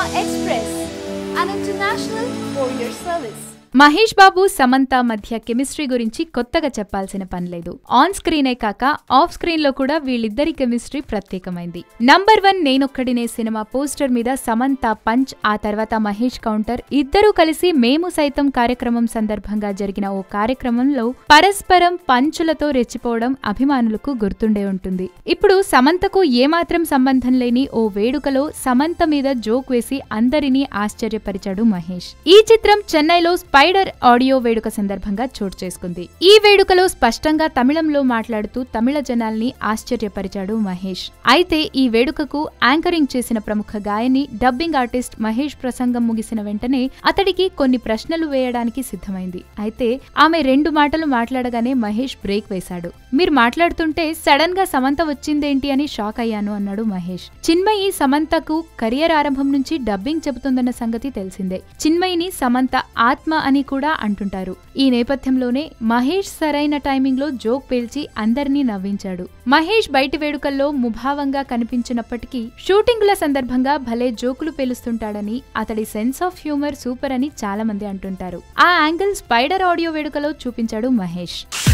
Express, an international courier service. Mahesh బాబు సమంత మధ్య chemistry గురించి కొత్తగా చెప్పాల్సిన పని లేదు ఆన్ స్క్రీనే కాక ఆఫ్ స్క్రీన్ లో కూడా వీళ్ళిద్దరి కెమిస్ట్రీ ప్రత్యేకమైంది number one Nenokkadine cinema poster మీద సమంత పంచ్ ఆ తర్వాత మహేష్ కౌంటర్ ఇద్దరూ కలిసి మేము సైతం కార్యక్రమం సందర్భంగా జరిగిన ఓ కార్యక్రమంలో పరస్పరం పంచులతో రెచ్చిపోవడం అభిమానులకు గుర్తుండే ఉంటుంది ఇప్పుడు సమంతకు ఏమాత్రం సంబంధం లేని ఓ వేడుకలో సమంత మీద జోక్ వేసి అందరినీ ఆశ్చర్యపరిచాడు మహేష్ ఈ చిత్రం చెన్నైలో స్పైడర్ ఆడియో వేడుక సందర్భంగా చోటు చేసుకుంది ఈ వేడుకలో స్పష్టంగా తమిళంలో మాట్లాడుతూ తమిళ జనాల్ని ఆశ్చర్యపరిచాడు మహేష్ అయితే ఈ వేడుకకు యాంకరింగ్ చేసిన ప్రముఖ గాయని డబ్బింగ్ ఆర్టిస్ట్ మహేష్ ప్రసంగం ముగిసిన వెంటనే అతడికి కొన్ని ప్రశ్నలు వేయడానికి సిద్ధమైంది అయితే ఆమె రెండు మాటలు మాట్లాడగానే మహేష్ బ్రేక్ వేశాడు మీరు మాట్లాడుతుంటే సడన్ గా సమంత వచ్చిందేంటి అని షాక్ అయ్యాను అన్నాడు మహేష్ చిన్మయి సమంతకు కెరియర్ ఆరంభం నుంచి డబ్బింగ్ చెబుతుందన్న సంగతి తెలిసిందే చిన్మయిని సమంత ఆత్మ అని కూడా అంటుంటారు ఈ నేపథ్యంలోనే మహేష్ సరైన టైమింగ్ లో జోక్ పేల్చి అందరినీ నవ్వించాడు మహేష్ బయటి వేడుకల్లో ముభావంగా కనిపించినప్పటికీ షూటింగుల సందర్భంగా భలే జోకులు పేలుస్తుంటాడని అతడి సెన్స్ ఆఫ్ హ్యూమర్ సూపర్ అని చాలా మంది అంటుంటారు ఆ యాంగిల్ స్పైడర్ ఆడియో వేడుకలో చూపించాడు మహేష్